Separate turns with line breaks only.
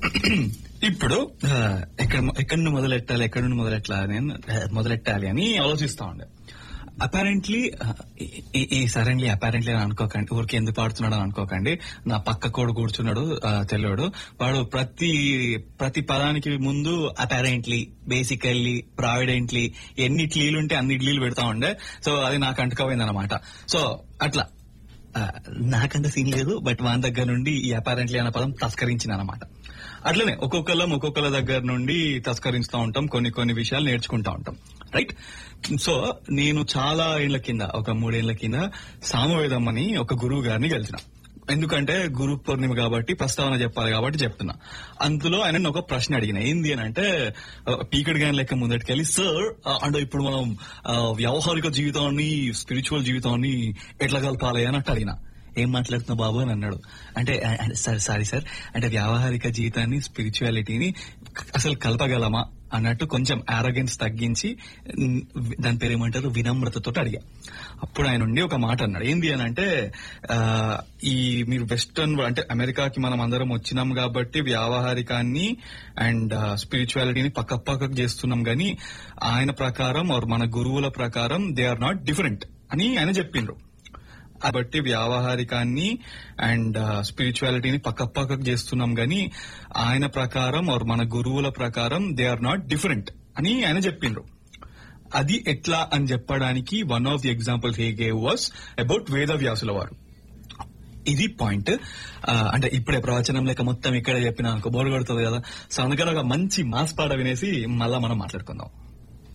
ఇప్పుడు ఆ, ఎక్కడ ఎక్కడి నుండి మొదలెట్టాలి ఎక్కడి నుండి మొదలెట్టాలి అని ఆ, మొదలెట్టాలి అని ఆలోచిస్తా ఉండే అపారెంట్లీ ఈ సడన్లీ అపారెంట్లీ అని అనుకోకండి ఊరికి ఎందుకు పాడుతున్నాడు అని అనుకోకండి నా పక్క కోడు కూర్చున్నాడు ఆ, తెల్లోడు వాడు ప్రతి ప్రతి పదానికి ముందు అపారెంట్లీ బేసికల్లీ ప్రావిడెంట్లీ ఎన్ని ఇడ్లీలు ఉంటే అన్ని ఇడ్లీలు పెడతా ఉండే సో అది నాకు అంటుకోపోయింది అనమాట సో అట్లా ఆ, నాకంత సీన్ లేదు బట్ వాని దగ్గర నుండి ఈ అపారెంట్లీ అనే పదం తస్కరించింది అనమాట అట్లనే ఒక్కొక్కళ్ళం ఒక్కొక్కళ్ళ దగ్గర నుండి తస్కరిస్తూ ఉంటాం కొన్ని కొన్ని విషయాలు నేర్చుకుంటా ఉంటాం రైట్ సో నేను చాలా ఏళ్ల కింద ఒక మూడేళ్ల కింద సామవేదం అని ఒక గురువు గారిని కలిసిన ఎందుకంటే గురు పౌర్ణిమ కాబట్టి ప్రస్తావన చెప్పాలి కాబట్టి చెప్తున్నా అందులో ఆయన ఒక ప్రశ్న అడిగిన ఏంది అని అంటే పీకడ్ గాని లెక్క ముందటికెళ్ళి సార్ అంటే ఇప్పుడు మనం ఆ, వ్యవహారిక జీవితాన్ని స్పిరిచువల్ జీవితాన్ని ఎట్లా కలపాలి అని అట్ట అడిగిన ఏం మాట్లాడుతున్నావు బాబు అని అన్నాడు అంటే సార్ సారీ సార్ అంటే వ్యావహారిక జీవితాన్ని స్పిరిచువాలిటీని అసలు కలపగలమా అన్నట్టు కొంచెం ఆరోగెన్స్ తగ్గించి ఉమ్, దాని పేరు ఏమంటారు వినమ్రతతో అడిగా అప్పుడు ఆయన ఉండి ఒక మాట అన్నాడు ఏంది అని అంటే ఆ, ఈ మీరు వెస్టర్న్ అంటే అమెరికాకి మనం అందరం వచ్చినాం కాబట్టి వ్యావహారికాన్ని అండ్ స్పిరిచువాలిటీని పక్క పక్కకు చేస్తున్నాం గానీ ఆయన ప్రకారం or మన గురువుల ప్రకారం దే ఆర్ నాట్ డిఫరెంట్ అని ఆయన చెప్పిండ్రు కాబట్టి వ్యావహారికాన్ని అండ్ స్పిరిచువాలిటీని పక్క పక్కకు చేస్తున్నాం గానీ ఆయన ప్రకారం or మన గురువుల ప్రకారం దే ఆర్ నాట్ డిఫరెంట్ అని ఆయన చెప్పిండ్రు అది ఎట్లా అని చెప్పడానికి one of the example he gave was about వేద వ్యాసుల వారు ఇది పాయింట్ అంటే ఇప్పుడే ప్రవచనం లేక మొత్తం ఇక్కడే చెప్పినా అనుకో బోర్ కొడుతుంది కదా సో అందుకని ఒక మంచి మాస్ పాట వినేసి మళ్ళా మనం మాట్లాడుకుందాం